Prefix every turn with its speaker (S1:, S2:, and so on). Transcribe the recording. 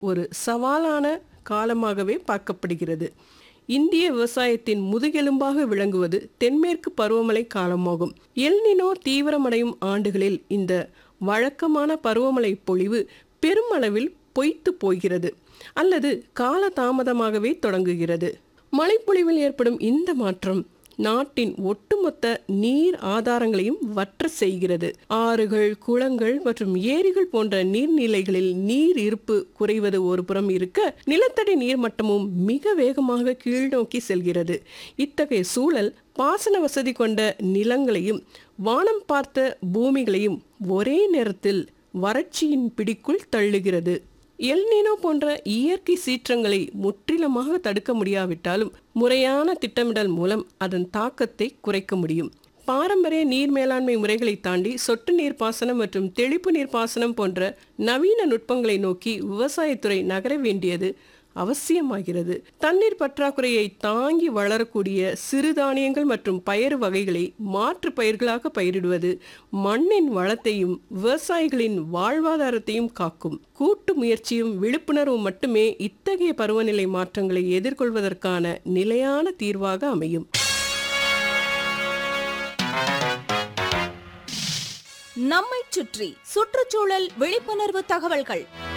S1: ஒரு சவாலான காலமாகவே பார்க்கப்படுகிறது இந்திய விவசாயத்தின் முதுகெலும்பாக விளங்குவது தென்மேற்கு பருவமழை காலமாகும் எல்னினோ தீவிரமடையும் ஆண்டுகளில் இந்த வழக்கமான பருவமழை பொழிவு பெருமளவில் பொய்த்து போகிறது அல்லது காலதாமதமாகவே தொடங்குகிறது மழைப்பொழிவில் ஏற்படும் இந்த மாற்றம் நாட்டின் ஒட்டுமொத்த நீர் ஆதாரங்களையும் வற்ற செய்கிறது ஆறுகள் குளங்கள் மற்றும் ஏரிகள் போன்ற நீர்நிலைகளில் நீர் இருப்பு குறைவது ஒரு புறம் இருக்க நிலத்தடி நீர்மட்டமும் மிக வேகமாக கீழ்நோக்கி செல்கிறது இத்தகைய சூழல் பாசன வசதி கொண்ட நிலங்களையும் வானம் பார்த்த பூமிகளையும் ஒரே நேரத்தில் வறட்சியின் பிடிக்குள் தள்ளுகிறது எல்னினோ போன்ற இயற்கை சீற்றங்களை முற்றிலுமாக தடுக்க முடியாவிட்டாலும் முறையான திட்டமிடல் மூலம் அதன் தாக்கத்தை குறைக்க முடியும் பாரம்பரிய நீர் மேலாண்மை முறைகளை தாண்டி சொட்டு நீர் பாசனம் மற்றும் தெளிப்பு நீர் பாசனம் போன்ற நவீன நுட்பங்களை நோக்கி விவசாயத்துறை நகர வேண்டியது அவசியமாகிறது தண்ணீர் பற்றாக்குறையை தாங்கி வளரக்கூடிய சிறுதானியங்கள் மற்றும் பயறு வகைகளை மாற்று பயிர்களாக பயிரிடுவது மண்ணின் வளத்தையும் விவசாயிகளின் வாழ்வாதாரத்தையும் காக்கும் கூட்டு முயற்சியும் விழிப்புணர்வும் மட்டுமே இத்தகைய பருவநிலை மாற்றங்களை எதிர்கொள்வதற்கான நிலையான தீர்வாக அமையும்
S2: நம்மைச் சுற்றி சுற்றுச்சூழல் விழிப்புணர்வு தகவல்கள்